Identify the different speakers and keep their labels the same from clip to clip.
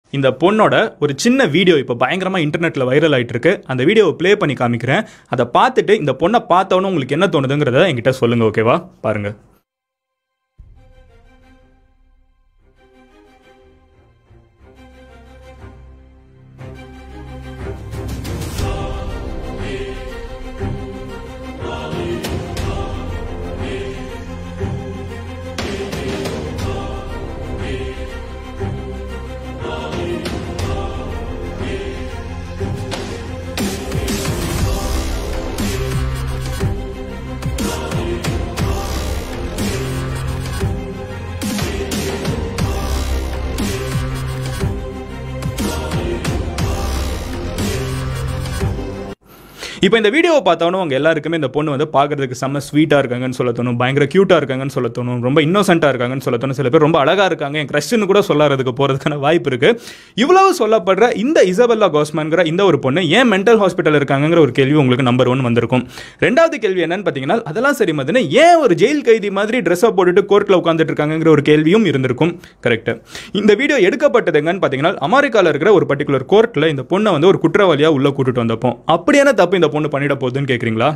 Speaker 1: இந்த பொண்ணோட ஒரு சின்ன வீடியோ இப்போ பயங்கரமாக இன்டர்நெட்டில் வைரல் ஆயிட்டு இருக்கு அந்த வீடியோவை ப்ளே பண்ணி காமிக்கிறேன் அதை பார்த்துட்டு இந்த பொண்ணை பார்த்தவொன்னே உங்களுக்கு என்ன தோணுதுங்கிறத என்கிட்ட சொல்லுங்க ஓகேவா பாருங்க இப்போ இந்த வீடியோவை பார்த்தவொன்னே அவங்க எல்லாருக்குமே இந்த பொண்ணு வந்து பார்க்கறதுக்கு செம்ம ஸ்வீட்டாக இருக்காங்கன்னு சொல்ல தோணும் பயங்கர க்யூட்டாக இருக்காங்கன்னு சொல்ல தோணும் ரொம்ப இன்னோசென்ட்டாக இருக்காங்கன்னு சொல்ல தோணும் சில பேர் ரொம்ப அழகாக இருக்காங்க என் க்ரஷ்னு கூட சொல்லாததுக்கு போகிறதுக்கான வாய்ப்பு இருக்கு இவ்வளவு சொல்லப்படுற இந்த இசபெல்லா கோஸ்மான்ங்கிற இந்த ஒரு பொண்ணு ஏன் மென்டல் ஹாஸ்பிட்டல் இருக்காங்கங்கிற ஒரு கேள்வி உங்களுக்கு நம்பர் ஒன் வந்திருக்கும் ரெண்டாவது கேள்வி என்னன்னு பார்த்தீங்கன்னா அதெல்லாம் சரி மதுன்னு ஏன் ஒரு ஜெயில் கைதி மாதிரி ட்ரெஸ்ஸை போட்டுட்டு கோர்ட்டில் உட்காந்துட்டு இருக்காங்கங்கிற ஒரு கேள்வியும் இருந்திருக்கும் கரெக்ட் இந்த வீடியோ எடுக்கப்பட்டது எங்கன்னு பார்த்தீங்கன்னா அமெரிக்காவில் இருக்கிற ஒரு பர்டிகுலர் கோர்ட்டில் இந்த பொண்ணை வந்து ஒரு குற்றவாளியாக உள்ள கூட்டிட்டு வந்தப்போ அப்படியான தப்பு இந்த பொண்ணு பண்ணிட போகுதுன்னு கேட்குறீங்களா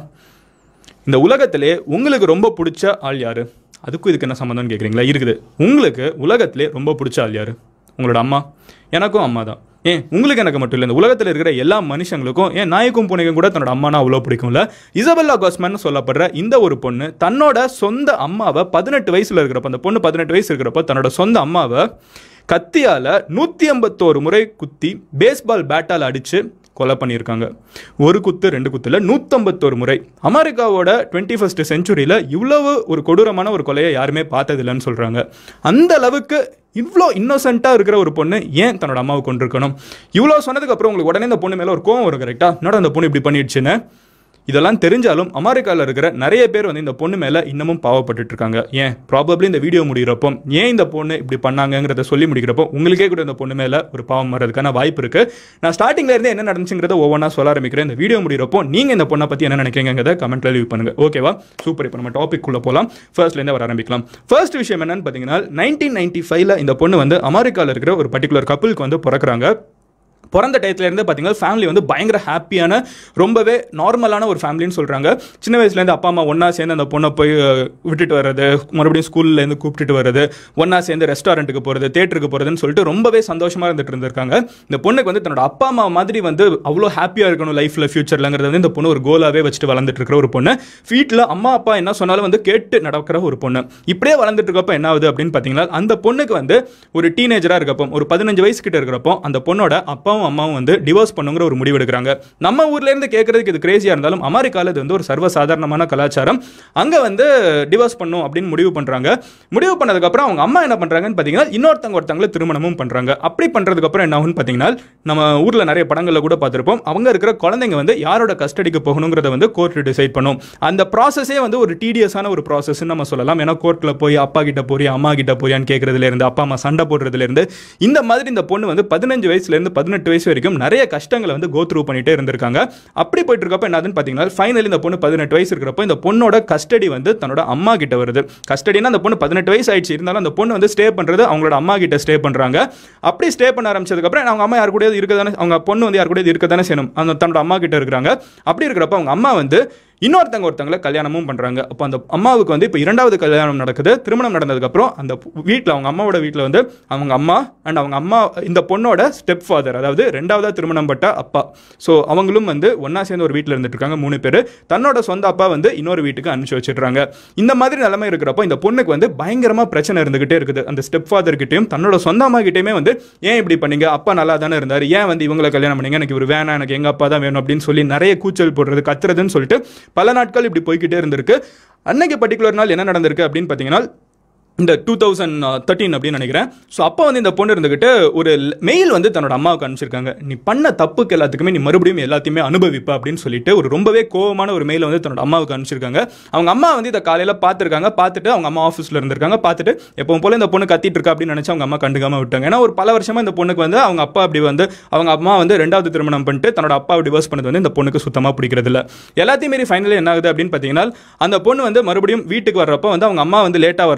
Speaker 1: இந்த உலகத்திலே உங்களுக்கு ரொம்ப பிடிச்ச ஆள் யாரு அதுக்கும் இதுக்கு என்ன சம்மந்தம்னு கேட்குறீங்களா இருக்குது உங்களுக்கு உலகத்திலே ரொம்ப பிடிச்ச ஆள் யாரு உங்களோட அம்மா எனக்கும் அம்மா தான் ஏன் உங்களுக்கு எனக்கு மட்டும் இல்லை இந்த உலகத்தில் இருக்கிற எல்லா மனுஷங்களுக்கும் ஏன் நாய்க்கும் பூனைக்கும் கூட தன்னோட அம்மானா அவ்வளோ பிடிக்கும்ல இசபெல்லா கோஸ்மன் சொல்லப்படுற இந்த ஒரு பொண்ணு தன்னோட சொந்த அம்மாவை பதினெட்டு வயசுல இருக்கிறப்ப அந்த பொண்ணு பதினெட்டு வயசு இருக்கிறப்ப தன்னோட சொந்த அம்மாவை கத்தியால நூற்றி ஐம்பத்தோரு முறை குத்தி பேஸ்பால் பேட்டால் அடிச்சு கொலை பண்ணியிருக்காங்க ஒரு குத்து ரெண்டு குத்துல நூற்றம்பத்தோரு முறை அமெரிக்காவோட டுவெண்ட்டி ஃபஸ்ட் செஞ்சுரியில் இவ்வளவு ஒரு கொடூரமான ஒரு கொலையை யாருமே பார்த்ததில்லைன்னு சொல்கிறாங்க அந்த அளவுக்கு இவ்வளோ இன்னோசென்ட்டாக இருக்கிற ஒரு பொண்ணு ஏன் தன்னோட அம்மாவை கொண்டிருக்கணும் இவ்வளோ சொன்னதுக்கு அப்புறம் உங்களுக்கு உடனே இந்த பொண்ணு மேலே ஒரு கோவம் வரும் கரெக்டாக என்னடா அந்த பொண்ணு இப்படி பண்ணிடுச்சுன்னு இதெல்லாம் தெரிஞ்சாலும் அமெரிக்காவில் இருக்கிற நிறைய பேர் வந்து இந்த பொண்ணு மேலே இன்னமும் பாவப்பட்டுட்டு இருக்காங்க ஏன் ப்ராபப்ளி இந்த வீடியோ முடிகிறப்போ ஏன் இந்த பொண்ணு இப்படி பண்ணாங்கங்கிறத சொல்லி முடிக்கிறப்போ உங்களுக்கே கூட இந்த பொண்ணு மேலே ஒரு பாவம் வர்றதுக்கான வாய்ப்பு இருக்கு நான் ஸ்டார்டிங்ல இருந்து என்ன நடந்துச்சுங்கிறத ஒவ்வொன்றா சொல்ல ஆரம்பிக்கிறேன் இந்த வீடியோ முடிகிறப்போ நீங்கள் இந்த பொண்ணை பற்றி என்ன நினைக்கிறீங்கிறத கமெண்ட்ல லீவ் பண்ணுங்க ஓகேவா சூப்பர் இப்போ நம்ம டாபிக் குள்ள போகலாம் ஃபர்ஸ்ட்லேருந்து வர ஆரம்பிக்கலாம் ஃபர்ஸ்ட் விஷயம் என்னன்னு பார்த்தீங்கன்னா நைன்டீன் நைன்டி ஃபைவ்ல இந்த பொண்ணு வந்து அமெரிக்காவில் இருக்கிற ஒரு பர்டிகுலர் கப்பலுக்கு வந்து பிறக்கிறாங்க பிறந்த டயத்துலேருந்து பார்த்தீங்கன்னா ஃபேமிலி வந்து பயங்கர ஹாப்பியான ரொம்பவே நார்மலான ஒரு ஃபேமிலின்னு சொல்கிறாங்க சின்ன வயசுலேருந்து அப்பா அம்மா ஒன்றா சேர்ந்து அந்த பொண்ணை போய் அஹ், விட்டுட்டு வர்றது மறுபடியும் ஸ்கூல்லேருந்து கூப்பிட்டுட்டு வர்றது ஒன்றா சேர்ந்து ரெஸ்டாரண்ட்டுக்கு போகிறது தேட்டருக்கு போகிறதுன்னு சொல்லிட்டு ரொம்பவே சந்தோஷமாக இருந்துட்டு இருந்திருக்காங்க இந்த பொண்ணுக்கு வந்து தன்னோட அப்பா அம்மா மாதிரி வந்து அவ்வளோ ஹாப்பியாக இருக்கணும் லைஃப்பில் ஃபியூச்சர்லங்கிறது வந்து இந்த பொண்ணு ஒரு கோலாகவே வச்சுட்டு வளர்ந்துட்டு இருக்கிற ஒரு பொண்ணு வீட்டில் அம்மா அப்பா என்ன சொன்னாலும் வந்து கேட்டு நடக்கிற ஒரு பொண்ணு இப்படியே வளர்ந்துட்டு இருக்கப்போ என்ன ஆகுது அப்படின்னு பார்த்தீங்கன்னா அந்த பொண்ணுக்கு வந்து ஒரு டீனேஜராக இருக்கப்போ ஒரு பதினஞ்சு வயசு கிட்ட இருக்கிறப்போ அந்த பொண்ணோட அப்பாவும் அம்மாவும் வந்து டிவோர்ஸ் பண்ணுங்கிற ஒரு முடிவு எடுக்கிறாங்க நம்ம ஊர்ல இருந்து கேட்கறதுக்கு இது கிரேசியாக இருந்தாலும் அமெரிக்காவில் இது வந்து ஒரு சர்வசாதாரணமான கலாச்சாரம் அங்கே வந்து டிவோர்ஸ் பண்ணும் அப்படின்னு முடிவு பண்ணுறாங்க முடிவு பண்ணதுக்கப்புறம் அவங்க அம்மா என்ன பண்ணுறாங்கன்னு பார்த்தீங்கன்னா இன்னொருத்தவங்க ஒருத்தவங்களை திருமணமும் பண்ணுறாங்க அப்படி பண்ணுறதுக்கப்புறம் என்ன ஆகும்னு பார்த்தீங்கன்னா நம்ம ஊரில் நிறைய படங்களில் கூட பார்த்துருப்போம் அவங்க இருக்கிற குழந்தைங்க வந்து யாரோட கஸ்டடிக்கு போகணுங்கிறத வந்து கோர்ட் டிசைட் பண்ணும் அந்த ப்ராசஸே வந்து ஒரு டீடியஸான ஒரு ப்ராசஸ்ன்னு நம்ம சொல்லலாம் ஏன்னா கோர்ட்டில் போய் அப்பா கிட்ட போறியா அம்மா கிட்ட போறியான்னு கேட்கறதுல இருந்து அப்பா அம்மா சண்டை போடுறதுல இருந்து இந்த மாதிரி இந்த பொண்ணு வந்து பதினஞ்சு வயசுல இருந்து பதினெட்டு வயசு வரைக்கும் நிறைய கஷ்டங்களை வந்து கோ த்ரூ பண்ணிட்டே இருந்திருக்காங்க அப்படி போயிட்டு இருக்கப்ப என்னதுன்னு பார்த்தீங்கன்னா ஃபைனலி இந்த பொண்ணு பதினெட்டு வயசு இருக்கிறப்போ இந்த பொண்ணோட கஸ்டடி வந்து தன்னோட அம்மா கிட்ட வருது கஸ்டடினா அந்த பொண்ணு பதினெட்டு வயசு ஆயிடுச்சு இருந்தாலும் அந்த பொண்ணு வந்து ஸ்டே பண்றது அவங்களோட அம்மா கிட்ட ஸ்டே பண்றாங்க அப்படி ஸ்டே பண்ண ஆரம்பிச்சதுக்கப்புறம் அவங்க அம்மா யார் கூட இருக்க தானே அவங்க பொண்ணு வந்து யார் கூட இருக்க தானே செய்யணும் அந்த தன்னோட அம்மா கிட்ட இருக்கிறாங்க அப்படி இருக்கிறப்ப அவங்க அம்மா வந்து இன்னொருத்தங்க ஒருத்தங்களை கல்யாணமும் பண்ணுறாங்க அப்போ அந்த அம்மாவுக்கு வந்து இப்போ இரண்டாவது கல்யாணம் நடக்குது திருமணம் நடந்ததுக்கப்புறம் அந்த வீட்டில் அவங்க அம்மாவோட வீட்டில் வந்து அவங்க அம்மா அண்ட் அவங்க அம்மா இந்த பொண்ணோட ஸ்டெப் ஃபாதர் அதாவது ரெண்டாவதாக திருமணம் பட்ட அப்பா ஸோ அவங்களும் வந்து ஒன்றா சேர்ந்து ஒரு வீட்டில் இருந்துட்டு இருக்காங்க மூணு பேர் தன்னோட சொந்த அப்பா வந்து இன்னொரு வீட்டுக்கு அனுப்பிச்சு வச்சிடுறாங்க இந்த மாதிரி நிலைமை இருக்கிறப்போ இந்த பொண்ணுக்கு வந்து பயங்கரமாக பிரச்சனை இருந்துகிட்டே இருக்குது அந்த ஸ்டெப் ஃபாதர் கிட்டேயும் தன்னோட சொந்த அம்மா கிட்டேயுமே வந்து ஏன் இப்படி பண்ணீங்க அப்பா நல்லா தானே இருந்தார் ஏன் வந்து இவங்களை கல்யாணம் பண்ணீங்க எனக்கு இவர் வேணாம் எனக்கு எங்கள் அப்பா தான் வேணும் அப்படின்னு சொல்லி நிறைய கூச்சல் போடுறது கத்துறதுன்னு சொல்லிட்டு பல நாட்கள் இப்படி போய்கிட்டே இருந்திருக்கு அன்னைக்கு பர்டிகுலர் நாள் என்ன நடந்திருக்கு அப்படின்னு பார்த்தீங்கன்னா இந்த டூ தௌசண்ட் தேர்ட்டின் அப்படின்னு நினைக்கிறேன் ஸோ அப்போ வந்து இந்த பொண்ணு இருந்துக்கிட்டு ஒரு மெயில் வந்து தன்னோட அம்மாவுக்கு அனுப்பிச்சிருக்காங்க நீ பண்ண தப்புக்கு எல்லாத்துக்குமே நீ மறுபடியும் எல்லாத்தையுமே அனுபவிப்ப அப்படின்னு சொல்லிட்டு ஒரு ரொம்பவே கோவமான ஒரு மெயிலை வந்து தன்னோட அம்மாவுக்கு அனுப்பிச்சிருக்காங்க அவங்க அம்மா வந்து இதை காலையில் பார்த்துருக்காங்க பார்த்துட்டு அவங்க அம்மா ஆஃபீஸில் இருந்திருக்காங்க பார்த்துட்டு எப்பவும் போல இந்த பொண்ணு கத்திட்டு இருக்கா அப்படின்னு நினச்சி அவங்க அம்மா கண்டுக்காம விட்டாங்க ஏன்னா ஒரு பல வருஷமா இந்த பொண்ணுக்கு வந்து அவங்க அப்பா அப்படி வந்து அவங்க அம்மா வந்து ரெண்டாவது திருமணம் பண்ணிட்டு தன்னோட அப்பாவை டிவோர்ஸ் பண்ணது வந்து இந்த பொண்ணுக்கு சுத்தமாக பிடிக்கிறது இல்லை எல்லாத்தையும் மீறி ஃபைனலி என்ன ஆகுது அப்படின்னு பார்த்தீங்கன்னா அந்த பொண்ணு வந்து மறுபடியும் வீட்டுக்கு வர்றப்போ வந்து அவங்க அம்மா வந்து லேட்டாக வராங்க லேட்டாக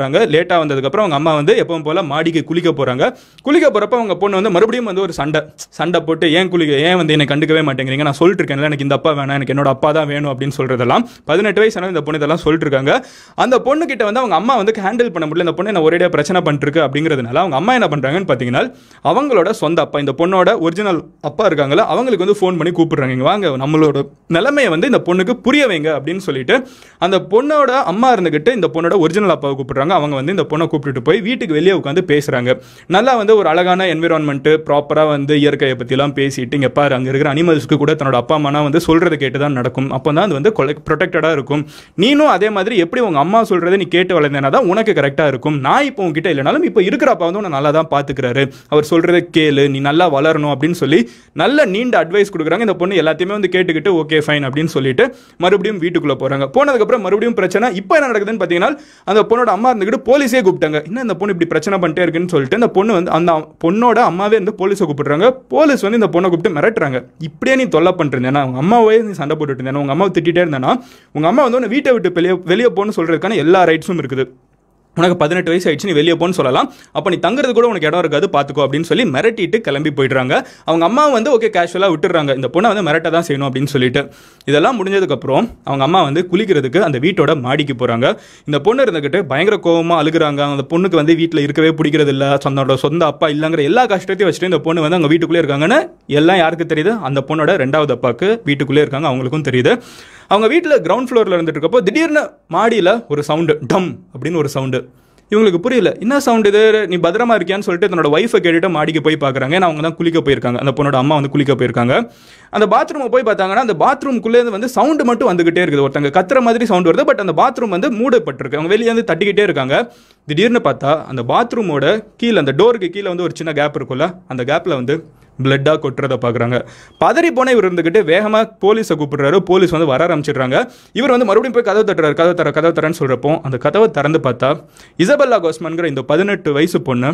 Speaker 1: லேட்டாக வந்ததுக்கப்புறம் அவங்க அம்மா வந்து எப்பவும் போல் மாடிக்கு குளிக்க போகிறாங்க குளிக்க போகிறப்ப அவங்க பொண்ணு வந்து மறுபடியும் வந்து ஒரு சண்டை சண்டை போட்டு ஏன் குளிக்க ஏன் வந்து என்னை கண்டுக்கவே மாட்டேங்கிறீங்க நான் சொல்லிட்டு இருக்கேன்ல எனக்கு இந்த அப்பா வேணாம் எனக்கு என்னோட அப்பா தான் வேணும் அப்படின்னு சொல்கிறதெல்லாம் பதினெட்டு வயசு இந்த பொண்ணு இதெல்லாம் சொல்லிட்டு இருக்காங்க அந்த பொண்ணு கிட்ட வந்து அவங்க அம்மா வந்து ஹேண்டில் பண்ண முடியல இந்த பொண்ணு என்ன ஒரேடியாக பிரச்சனை பண்ணிருக்கு அப்படிங்கிறதுனால அவங்க அம்மா என்ன பண்ணுறாங்கன்னு பார்த்தீங்கன்னா அவங்களோட சொந்த அப்பா இந்த பொண்ணோட ஒரிஜினல் அப்பா இருக்காங்களா அவங்களுக்கு வந்து ஃபோன் பண்ணி கூப்பிடுறாங்க இங்க வாங்க நம்மளோட நிலைமையை வந்து இந்த பொண்ணுக்கு புரிய வைங்க அப்படின்னு சொல்லிட்டு அந்த பொண்ணோட அம்மா இருந்துகிட்டு இந்த பொண்ணோட ஒரிஜினல் அப்பாவை கூப்பிடுறாங்க அவங்க வந்து இந்த பொண்ணை கூப்பிட்டுட்டு போய் வீட்டுக்கு வெளியே உட்காந்து பேசுறாங்க நல்லா வந்து ஒரு அழகான என்விரான்மெண்ட் ப்ராப்பராக வந்து இயற்கையை பற்றிலாம் பேசிட்டு இங்கே பாரு அங்கே இருக்கிற அனிமல்ஸ்க்கு கூட தன்னோட அப்பா அம்மானா வந்து சொல்றதை கேட்டு தான் நடக்கும் அப்போ தான் அது வந்து ப்ரொடெக்டடாக இருக்கும் நீனும் அதே மாதிரி எப்படி உங்க அம்மா சொல்றதை நீ கேட்டு வளர்ந்தேனா தான் உனக்கு கரெக்டாக இருக்கும் நான் இப்போ உங்ககிட்ட இல்லைனாலும் இப்போ இருக்கிற அப்பா வந்து உன்னை நல்லா தான் பார்த்துக்கிறாரு அவர் சொல்றதை கேளு நீ நல்லா வளரணும் அப்படின்னு சொல்லி நல்ல நீண்ட அட்வைஸ் கொடுக்குறாங்க இந்த பொண்ணு எல்லாத்தையுமே வந்து கேட்டுக்கிட்டு ஓகே ஃபைன் அப்படின்னு சொல்லிட்டு மறுபடியும் வீட்டுக்குள்ள போறாங்க போனதுக்கப்புறம் மறுபடியும் பிரச்சனை இப்போ என்ன நடக்குதுன்னு பார்த்தீங்கன்னா அந்த பொண்ணோட அம்மா இருந்துக்கிட்டு போலீஸே கூப்பிட்டாங்க என்ன இந்த பொண்ணு இப்படி பிரச்சனை பண்ணிட்டே இருக்குன்னு சொல்லிட்டு அந்த பொண்ணு வந்து அந்த பொண்ணோட அம்மாவே வந்து போலீஸை கூப்பிடுறாங்க போலீஸ் வந்து இந்த பொண்ணை கூப்பிட்டு மிரட்டுறாங்க இப்படியே நீ தொல்லை பண்ணிருந்தேனா உங்க அம்மாவே நீ சண்டை போட்டுட்டு இருந்தேனா உங்க அம்மாவை திட்டிட்டே இருந்தானா உங்க அம்மா வந்து உன்னை வீட்டை விட்டு வெளியே வெளியே போன்னு சொல்றதுக்கான எல்லா ரைட்ஸும் இருக்குது உனக்கு பதினெட்டு வயசு ஆயிடுச்சு நீ வெளியே போன்னு சொல்லலாம் அப்போ நீ தங்குறது கூட உனக்கு இடம் இருக்காது பார்த்துக்கோ அப்படின்னு சொல்லி மிரட்டிட்டு கிளம்பி போயிடுறாங்க அவங்க அம்மா வந்து ஓகே கேஷுவலாக விட்டுறாங்க இந்த பொண்ணை வந்து மிரட்ட தான் செய்யணும் அப்படின்னு சொல்லிட்டு இதெல்லாம் முடிஞ்சதுக்கப்புறம் அவங்க அம்மா வந்து குளிக்கிறதுக்கு அந்த வீட்டோட மாடிக்கு போகிறாங்க இந்த பொண்ணு இருந்துக்கிட்டு பயங்கர கோவமாக அழுகுறாங்க அந்த பொண்ணுக்கு வந்து வீட்டில் இருக்கவே பிடிக்கிறது இல்லை சொந்தோட சொந்த அப்பா இல்லைங்கிற எல்லா கஷ்டத்தையும் வச்சுட்டு இந்த பொண்ணு வந்து அவங்க வீட்டுக்குள்ளே இருக்காங்கன்னு எல்லாம் யாருக்கு தெரியுது அந்த பொண்ணோட ரெண்டாவது அப்பாவுக்கு வீட்டுக்குள்ளே இருக்காங்க அவங்களுக்கும் தெரியுது அவங்க வீட்டில் கிரவுண்ட் ஃப்ளோரில் இருந்துட்டு இருக்கப்போ திடீர்னு மாடியில் ஒரு சவுண்டு டம் அப்படின்னு ஒரு சவுண்டு இவங்களுக்கு புரியல என்ன சவுண்ட் இது நீ பத்திரமா இருக்கியான்னு சொல்லிட்டு தன்னோட ஒய்ஃபை கேட்டுட்டு மாடிக்கு போய் பார்க்குறாங்க ஏன்னா அவங்க தான் குளிக்க போயிருக்காங்க அந்த பொண்ணோட அம்மா வந்து குளிக்க போயிருக்காங்க அந்த பாத்ரூமை போய் பார்த்தாங்கன்னா அந்த பாத்ரூம்குள்ளே வந்து சவுண்டு மட்டும் வந்துகிட்டே இருக்குது ஒருத்தங்க கத்துற மாதிரி சவுண்ட் வருது பட் அந்த பாத்ரூம் வந்து மூடப்பட்டிருக்கு அவங்க வெளியே வந்து தட்டிக்கிட்டே இருக்காங்க திடீர்னு பார்த்தா அந்த பாத்ரூமோட கீழே அந்த டோருக்கு கீழே வந்து ஒரு சின்ன கேப் இருக்கும்ல அந்த கேப்பில் வந்து பிளட்டாக கொட்டுறதை பார்க்குறாங்க பதறி போன இவர் இருந்துக்கிட்டு வேகமாக போலீஸை கூப்பிடுறாரு போலீஸ் வந்து வர ஆரம்பிச்சிடுறாங்க இவர் வந்து மறுபடியும் போய் கதவு தட்டுறாரு கதவு தர கதவு தரேன்னு சொல்கிறப்போ அந்த கதவை திறந்து பார்த்தா இசபெல்லா கோஸ்மன்கிற இந்த பதினெட்டு வயசு பொண்ணு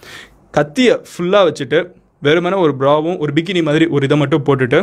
Speaker 1: கத்தியை ஃபுல்லாக வச்சுட்டு வெறுமனே ஒரு ப்ராவும் ஒரு பிக்கினி மாதிரி ஒரு இதை மட்டும் போட்டுட்டு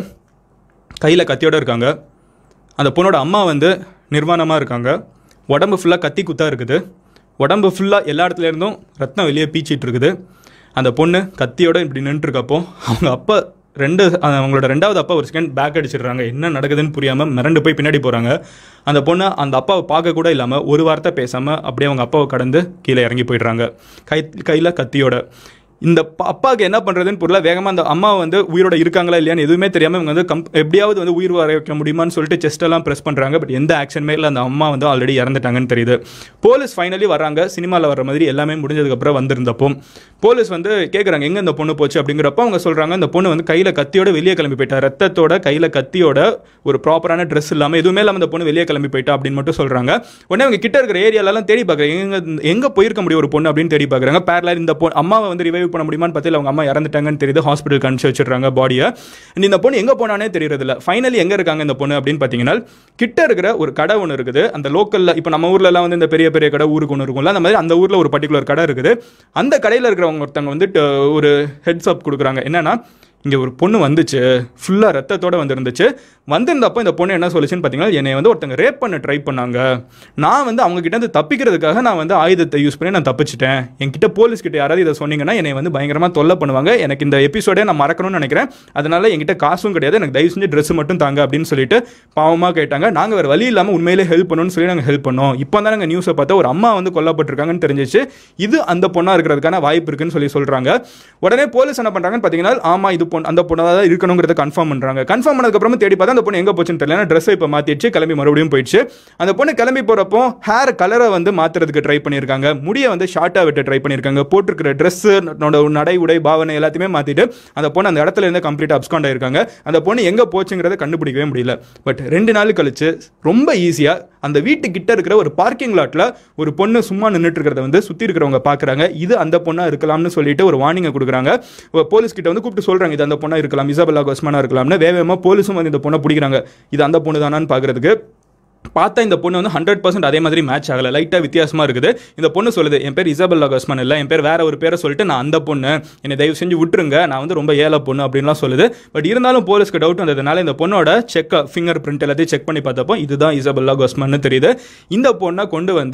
Speaker 1: கையில் கத்தியோட இருக்காங்க அந்த பொண்ணோட அம்மா வந்து நிர்வாணமாக இருக்காங்க உடம்பு ஃபுல்லாக கத்தி குத்தாக இருக்குது உடம்பு ஃபுல்லாக எல்லா இடத்துல இருந்தும் ரத்தம் வெளியே பீச்சிட்டு இருக்குது அந்த பொண்ணு கத்தியோட இப்படி நின்றுருக்கப்போ அவங்க அப்பா ரெண்டு அஹ், அவங்களோட ரெண்டாவது அப்பா ஒரு செகண்ட் பேக் அடிச்சிடுறாங்க என்ன நடக்குதுன்னு புரியாமல் மிரண்டு போய் பின்னாடி போகிறாங்க அந்த பொண்ணு அந்த அப்பாவை பார்க்க கூட இல்லாமல் ஒரு வார்த்தை பேசாமல் அப்படியே அவங்க அப்பாவை கடந்து கீழே இறங்கி போயிடுறாங்க கை கையில் கத்தியோட இந்த ப- அப்பாவுக்கு என்ன பண்ணுறதுன்னு புரியல வேகமாக அந்த அம்மா வந்து உயிரோட இருக்காங்களா இல்லையான்னு எதுவுமே தெரியாமல் இவங்க வந்து கம் எப்படியாவது வந்து உயிர் வர வைக்க முடியுமான்னு சொல்லிட்டு செஸ்ட் எல்லாம் ப்ரெஸ் பண்ணுறாங்க பட் எந்த ஆக்ஷனுமே இல்லை அந்த அம்மா வந்து ஆல்ரெடி இறந்துட்டாங்கன்னு தெரியுது போலீஸ் ஃபைனலி வராங்க சினிமாவில் வர மாதிரி எல்லாமே முடிஞ்சதுக்கப்புறம் வந்திருந்தப்போ போலீஸ் வந்து கேட்குறாங்க எங்கே இந்த பொண்ணு போச்சு அப்படிங்கிறப்ப அவங்க சொல்கிறாங்க இந்த பொண்ணு வந்து கையில் கத்தியோட வெளியே கிளம்பி போயிட்டா ரத்தத்தோட கையில் கத்தியோட ஒரு ப்ராப்பரான ட்ரெஸ் இல்லாமல் எதுவுமே இல்லாமல் இந்த பொண்ணு வெளியே கிளம்பி போயிட்டா அப்படின்னு மட்டும் சொல்கிறாங்க உடனே அவங்க கிட்ட இருக்கிற ஏரியாலலாம் தேடி பார்க்குறாங்க எங்க எங்கே போயிருக்க முடியும் ஒரு பொண்ணு அப்படின்னு தேடி பார்க்குறாங்க பேரலர் இந்த பொண்ணு அம்மாவை வந்து ரிவைவ் பண்ண முடியுமான்னு பார்த்து அவங்க அம்மா இறந்துட்டாங்கன்னு தெரியுது ஹாஸ்பிட்டலுக்கு அனுப்பிச்சு வச்சிடுறாங்க பாடியை இந்த பொண்ணு எங்கே போனானே தெரியறதில்ல ஃபைனலி எங்கே இருக்காங்க இந்த பொண்ணு அப்படின்னு பார்த்தீங்கன்னா கிட்ட இருக்கிற ஒரு கடை ஒன்று இருக்குது அந்த லோக்கலில் இப்போ நம்ம ஊர்லலாம் வந்து இந்த பெரிய பெரிய கடை ஊருக்கு ஒன்று இருக்கும்ல அந்த மாதிரி அந்த ஊரில் ஒரு பர்டிகுலர் கடை இருக்குது அந்த கடையில் இருக்கிறவங்க ஒருத்தவங்க வந்து ட- ஒரு ஹெட்ஸ் அப் கொடுக்குறாங்க என்னன்னா இங்கே ஒரு பொண்ணு வந்துச்சு ஃபுல்லாக ரத்தத்தோட வந்துருந்துச்சு வந்திருந்தப்போ இந்த பொண்ணு என்ன சொல்லுச்சுன்னு பார்த்தீங்கன்னா என்னை வந்து ஒருத்தங்க ரேப் பண்ண ட்ரை பண்ணாங்க நான் வந்து அவங்க கிட்ட இருந்து தப்பிக்கிறதுக்காக நான் வந்து ஆயுதத்தை யூஸ் பண்ணி நான் தப்பிச்சிட்டேன் என்கிட்ட போலீஸ் கிட்ட யாராவது இதை சொன்னீங்கன்னா என்னை வந்து பயங்கரமாக தொல்லை பண்ணுவாங்க எனக்கு இந்த எபிசோடே நான் மறக்கணும்னு நினைக்கிறேன் அதனால என்கிட்ட காசும் கிடையாது எனக்கு தயவு செஞ்சு ட்ரெஸ் மட்டும் தாங்க அப்படின்னு சொல்லிட்டு பாவமாக கேட்டாங்க நாங்கள் வேறு வழி இல்லாமல் உண்மையிலே ஹெல்ப் பண்ணணும்னு சொல்லி நாங்கள் ஹெல்ப் பண்ணோம் இப்போ தான் நாங்கள் நியூஸை பார்த்தா ஒரு அம்மா வந்து கொல்லப்பட்டிருக்காங்கன்னு தெரிஞ்சிச்சு இது அந்த பொண்ணாக இருக்கிறதுக்கான வாய்ப்பு இருக்குன்னு சொல்லி சொல்கிறாங்க உடனே போலீஸ் என்ன பண்ணுறாங்கன்னு பார்த்தீங்கன்னா ஆமா இது பொண்ணு அந்த பொண்ணாக தான் இருக்கணுங்கிறத கன்ஃபார்ம் பண்ணுறாங்க கன்ஃபார்ம் பண்ணதுக்கப்புறமா தேடி பார்த்தா அந்த பொண்ணு எங்கே போச்சுன்னு தெரியல ஏன்னா ட்ரெஸ்ஸை இப்போ மாற்றிடுச்சு கிளம்பி மறுபடியும் போயிடுச்சு அந்த பொண்ணு கிளம்பி போகிறப்போ ஹேர் கலரை வந்து மாற்றுறதுக்கு ட்ரை பண்ணியிருக்காங்க முடியை வந்து ஷார்ட்டாக வெட்ட ட்ரை பண்ணியிருக்காங்க போட்டிருக்கிற ட்ரெஸ்ஸு நடை உடை பாவனை எல்லாத்தையுமே மாற்றிட்டு அந்த பொண்ணு அந்த இடத்துல இருந்து கம்ப்ளீட்டாக அப்ஸ்காண்ட் ஆயிருக்காங்க அந்த பொண்ணு எங்கே போச்சுங்கிறத கண்டுபிடிக்கவே முடியல பட் ரெண்டு நாள் கழிச்சு ரொம்ப ஈஸியாக அந்த வீட்டு கிட்ட இருக்கிற ஒரு பார்க்கிங் லாட்ல ஒரு பொண்ணு சும்மா நின்றுட்டு இருக்கிறத வந்து சுற்றி இருக்கிறவங்க பார்க்குறாங்க இது அந்த பொண்ணாக இருக்கலாம்னு சொல்லிட்டு ஒரு வார்னிங்கை கொடுக்குறாங்க போலீஸ் கிட்ட வந்து கூப்பிட்டு சொல்கிறாங்க இது அந்த பொண்ணாக இருக்கலாம் இசபெல்லா கோஸ்மானா இருக்கலாம்னு வேகமாக போலீஸும் வந்து இந்த பொண்ணை பிடிக்கிறாங்க இது அந்த பொண்ணு தானான்னு பார்க்குறதுக்கு பார்த்தா இந்த பொண்ணு வந்து ஹண்ட்ரட் பர்சன்ட் அதே மாதிரி மேட்ச் ஆகலை லைட்டாக வித்தியாசமாக இருக்குது இந்த பொண்ணு சொல்லுது என் பேர் இசபெல்லா கோஸ்மான் இல்லை என் பேர் வேற ஒரு பேரை சொல்லிட்டு நான் அந்த பொண்ணு என்னை தயவு செஞ்சு விட்டுருங்க நான் வந்து ரொம்ப ஏழை பொண்ணு அப்படின்லாம் சொல்லுது பட் இருந்தாலும் போலீஸ்க்கு டவுட் வந்ததுனால இந்த பொண்ணோட செக் ஃபிங்கர் பிரிண்ட் எல்லாத்தையும் செக் பண்ணி பார்த்தப்போ இதுதான் இசபெல்லா கோஸ்மான்னு தெரியுது இந்த பொண்ணை கொண்டு வந்து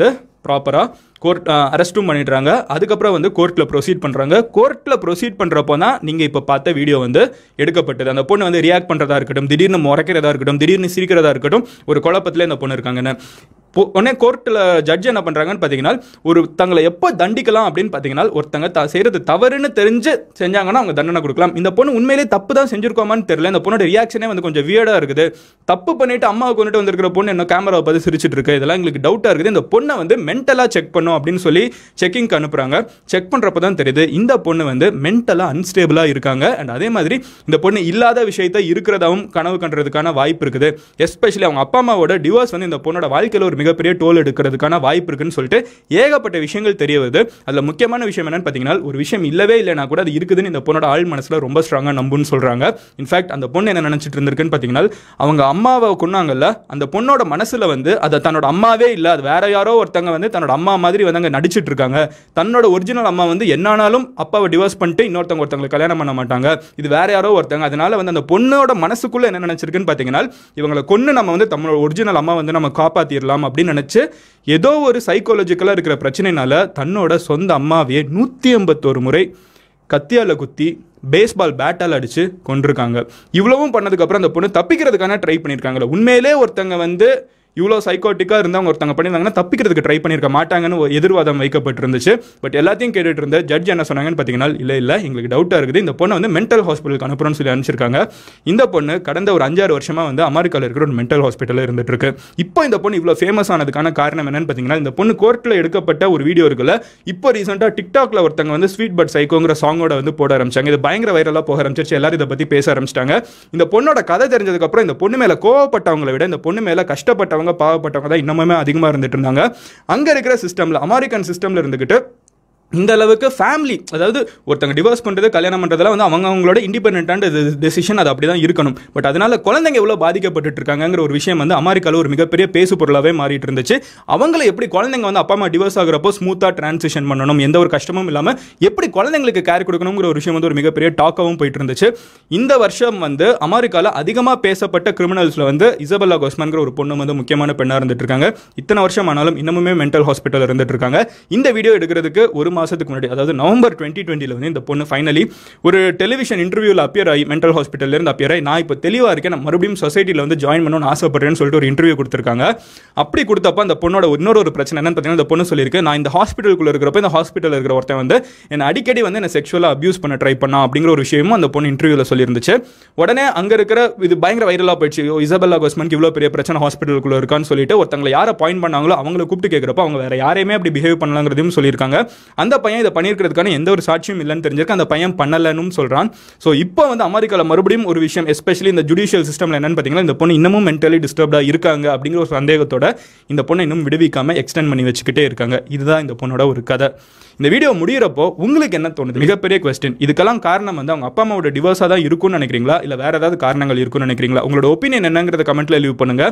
Speaker 1: ப்ராப்பராக கோர்ட் அரெஸ்ட்டும் பண்ணிடுறாங்க அதுக்கப்புறம் வந்து கோர்ட்டில் ப்ரொசீட் பண்ணுறாங்க கோர்ட்டில் ப்ரொசீட் பண்ணுறப்போ தான் நீங்கள் இப்போ பார்த்த வீடியோ வந்து எடுக்கப்பட்டது அந்த பொண்ணு வந்து ரியாக்ட் பண்ணுறதா இருக்கட்டும் திடீர்னு முறைக்கிறதா இருக்கட்டும் திடீர்னு சிரிக்கிறதா இருக்கட்டும் ஒரு குழப்பத்தில் இந்த பொண்ணு இருக்காங்கன்னு பொ- உடனே கோர்ட்டில் ஜட்ஜ் என்ன பண்ணுறாங்கன்னு பார்த்தீங்கன்னா ஒரு தங்களை எப்போ தண்டிக்கலாம் அப்படின்னு பார்த்தீங்கன்னா ஒருத்தங்க த செய்கிறது தவறுன்னு தெரிஞ்சு செஞ்சாங்கன்னா அவங்க தண்டனை கொடுக்கலாம் இந்த பொண்ணு உண்மையிலே தப்பு தான் செஞ்சிருக்கோமான்னு தெரியல இந்த பொண்ணோட ரியாக்ஷனே வந்து கொஞ்சம் வியர்டாக இருக்குது தப்பு பண்ணிட்டு அம்மாவை கொண்டுட்டு வந்திருக்கிற பொண்ணு என்ன கேமராவை பார்த்து சிரிச்சிட்டு இருக்கு இதெல்லாம் எங்களுக்கு டவுட்டாக இருக்குது இந்த பொண்ணை வந்து மென்டலாக செக் பண்ணும் அப்படின்னு சொல்லி செக்கிங்க்கு அனுப்புகிறாங்க செக் பண்ணுறப்ப தான் தெரியுது இந்த பொண்ணு வந்து மென்டலாக அன்ஸ்டேபிளாக இருக்காங்க அண்ட் அதே மாதிரி இந்த பொண்ணு இல்லாத விஷயத்த இருக்கிறதாவும் கனவு கண்டுறதுக்கான வாய்ப்பு இருக்குது எஸ்பெஷலி அவங்க அப்பா அம்மாவோட டிவோர்ஸ் வந்து இந்த பொண்ணோட வாழ்க்கையில் ஒரு மிகப்பெரிய டோல் எடுக்கிறதுக்கான வாய்ப்பு இருக்குன்னு சொல்லிட்டு ஏகப்பட்ட விஷயங்கள் தெரிய வருது அதில் முக்கியமான விஷயம் என்னன்னு பார்த்தீங்கன்னா ஒரு விஷயம் இல்லவே இல்லைனா கூட அது இருக்குதுன்னு இந்த பொண்ணோட ஆள் மனசில் ரொம்ப ஸ்ட்ராங்காக நம்புன்னு சொல்கிறாங்க இன்ஃபேக்ட் அந்த பொண்ணு என்ன நினச்சிட்டு இருந்திருக்குன்னு பார்த்தீங்கன்னா அவங்க அம்மாவை கொன்னாங்கல்ல அந்த பொண்ணோட மனசில் வந்து அதை தன்னோட அம்மாவே இல்லை அது வேற யாரோ ஒருத்தங்க வந்து தன்னோட அம்மா மாதிரி வந்து அங்கே நடிச்சிட்டு இருக்காங்க தன்னோட ஒரிஜினல் அம்மா வந்து என்னானாலும் அப்பாவை டிவோர்ஸ் பண்ணிட்டு இன்னொருத்தவங்க ஒருத்தவங்களை கல்யாணம் பண்ண மாட்டாங்க இது வேற யாரோ ஒருத்தங்க அதனால வந்து அந்த பொண்ணோட மனசுக்குள்ள என்ன நினைச்சிருக்குன்னு பார்த்தீங்கன்னா இவங்களை கொன்று நம்ம வந்து நம்மளோட ஒரிஜினல் அம்மா வந்து நம்ம காப்பாத்திரலாம் அப்படின்னு நினைச்சு ஏதோ ஒரு சைக்காலஜிக்கலாக இருக்கிற பிரச்சனைனால தன்னோட சொந்த அம்மாவையே நூற்றி எண்பத்தோரு முறை கத்தியால குத்தி பேஸ்பால் பேட்டால் அடிச்சு கொண்டிருக்காங்க இவ்வளவும் பண்ணதுக்கப்புறம் அந்த பொண்ணு தப்பிக்கிறதுக்கான ட்ரை பண்ணியிருக்காங்களே உண்மையிலே ஒருத்தங்க வந்து இவ்வளோ சைக்கோட்டிக்காக இருந்தவங்க ஒருத்தங்க பண்ணியிருந்தாங்கன்னா தப்பிக்கிறதுக்கு ட்ரை பண்ணியிருக்க மாட்டாங்கன்னு ஒரு எதிர்வாதம் வைக்கப்பட்டிருந்துச்சு பட் எல்லாத்தையும் கேட்டுட்டு இருந்த ஜட்ஜ் என்ன சொன்னாங்கன்னு பார்த்தீங்கன்னா இல்லை இல்லை எங்களுக்கு டவுட்டாக இருக்குது இந்த பொண்ணை வந்து மென்டல் ஹாஸ்பிட்டலுக்கு அனுப்புறோம்னு சொல்லி அனுப்பிச்சிருக்காங்க இந்த பொண்ணு கடந்த ஒரு அஞ்சாறு வருஷமாக வந்து அமெரிக்காவில் இருக்கிற ஒரு மென்டல் ஹாஸ்பிட்டலில் இருந்துட்டு இருக்கு இப்போ இந்த பொண்ணு இவ்வளோ ஃபேமஸ் ஆனதுக்கான காரணம் என்னன்னு பார்த்தீங்கன்னா இந்த பொண்ணு கோர்ட்டில் எடுக்கப்பட்ட ஒரு வீடியோ இருக்குல்ல இப்போ ரீசெண்டாக டிக்டாக்ல ஒருத்தங்க வந்து ஸ்வீட் பட் சைக்கோங்கிற சாங்கோட வந்து போட ஆரம்பிச்சாங்க இது பயங்கர வைரலாக போக ஆரம்பிச்சிருச்சு எல்லாரும் இதை பற்றி பேச ஆரம்பிச்சிட்டாங்க இந்த பொண்ணோட கதை தெரிஞ்சதுக்கப்புறம் இந்த பொண்ணு மேலே கோவப்பட்டவங்களை விட இந்த பொண்ணு மேலே கஷ்டப்பட்டவங்க பாவப்பட்டவங்க தான் இன்னமுமே அதிகமாக இருந்துட்டு இருந்தாங்க அங்கே இருக்கிற சிஸ்டமில் அமெரிக்கன் சிஸ்டமில் இருந்துக்கிட்டு இந்த அளவுக்கு ஃபேமிலி அதாவது ஒருத்தங்க டிவோர்ஸ் பண்ணுறது கல்யாணம் பண்ணுறதுலாம் வந்து அவங்க அவங்களோட இண்டிபெண்டான டெசிஷன் அது அப்படி தான் இருக்கணும் பட் அதனால குழந்தைங்க எவ்வளோ பாதிக்கப்பட்டு இருக்காங்கிற ஒரு விஷயம் வந்து அமெரிக்காவில் ஒரு மிகப்பெரிய பேசு பொருளாகவே மாறிட்டு இருந்துச்சு அவங்கள எப்படி குழந்தைங்க வந்து அப்பா அம்மா டிவோர்ஸ் ஆகுறப்போ ஸ்மூத்தாக டிரான்சிஷன் பண்ணணும் எந்த ஒரு கஷ்டமும் இல்லாமல் எப்படி குழந்தைங்களுக்கு கேர் கொடுக்கணுங்கிற ஒரு விஷயம் வந்து ஒரு மிகப்பெரிய டாக்காகவும் போயிட்டு இருந்துச்சு இந்த வருஷம் வந்து அமெரிக்காவில் அதிகமாக பேசப்பட்ட கிரிமினல்ஸில் வந்து இசபெல்லா கோஸ்மன்கிற ஒரு பொண்ணு வந்து முக்கியமான பெண்ணாக இருந்துட்டு இருக்காங்க இத்தனை வருஷம் ஆனாலும் இன்னமுமே மென்டல் ஹாஸ்பிட்டல் இருந்துட்டு இருக்காங்க இந்த வீடியோ எடுக்கிறதுக்கு ஒரு மாசத்துக்கு முன்னாடி அதாவது நவம்பர் டுவெண்ட்டி டுவெண்ட்டியில் வந்து இந்த பொண்ணு ஃபைனலி ஒரு டெலிவிஷன் இன்டர்வியூவில் அப்பியர் ஆகி மென்டல் ஹாஸ்பிட்டல்ல இருந்து அப்பியர் ஆகி நான் இப்போ தெளிவாக இருக்கேன் நான் மறுபடியும் சொசைட்டியில் வந்து ஜாயின் பண்ணணும்னு ஆசைப்படுறேன்னு சொல்லிட்டு ஒரு இன்டர்வியூ கொடுத்துருக்காங்க அப்படி கொடுத்தப்ப அந்த பொண்ணோட இன்னொரு ஒரு பிரச்சனை என்னன்னு பார்த்தீங்கன்னா இந்த பொண்ணு சொல்லியிருக்கு நான் இந்த ஹாஸ்பிட்டலுக்குள்ள இருக்கிறப்ப இந்த ஹாஸ்பிட்டல் இருக்கிற ஒருத்தன் வந்து என்னை அடிக்கடி வந்து என்னை செக்ஷுவலாக அபியூஸ் பண்ண ட்ரை பண்ணா அப்படிங்கிற ஒரு விஷயமும் அந்த பொண்ணு இன்டர்வியூவில் சொல்லியிருந்துச்சு உடனே அங்கே இருக்கிற இது பயங்கர வைரலாக போயிடுச்சு ஐயோ, இசபெல்லா கோஸ்மனுக்கு இவ்வளோ பெரிய பிரச்சனை ஹாஸ்பிட்டலுக்குள்ள இருக்கான்னு சொல்லிட்டு ஒருத்தங்களை யாரை பாயிண்ட் பண்ணாங்களோ அவங்களை கூப்பிட்டு கேட்குறப்ப அவங்க வேற யாரையுமே அப்படி பிஹேவ் பண்ணலாங்கிறதையும் சொல்லியிருக்காங்க அந்த பையன் இதை பண்ணியிருக்கிறதுக்கான எந்த ஒரு சாட்சியும் இல்லைன்னு தெரிஞ்சிருக்கு அந்த பையன் பண்ணலன்னு சொல்றான் ஸோ இப்போ வந்து அமெரிக்காவில் மறுபடியும் ஒரு விஷயம் எஸ்பெஷலி இந்த ஜுடிஷியல் சிஸ்டம்ல என்னன்னு பார்த்தீங்கன்னா இந்த பொண்ணு இன்னமும் மென்டலி டிஸ்டர்ப்டாக இருக்காங்க அப்படிங்கிற ஒரு சந்தேகத்தோட இந்த பொண்ணை இன்னும் விடுவிக்காம எக்ஸ்டெண்ட் பண்ணி வச்சுக்கிட்டே இருக்காங்க இதுதான் இந்த பொண்ணோட ஒரு கதை இந்த வீடியோ முடியிறப்போ உங்களுக்கு என்ன தோணுது மிகப்பெரிய கொஸ்டின் இதுக்கெல்லாம் காரணம் வந்து அவங்க அப்பா அம்மாவோட டிவோர்ஸாக தான் இருக்கும்னு நினைக்கிறீங்களா இல்லை வேற ஏதாவது காரணங்கள் இருக்கும்னு நினைக்கிறீங்களா உங்களோட ஒப்பீனியன் என்னங்கிறத கமெண்ட்ல லீவ் பண்ணுங்க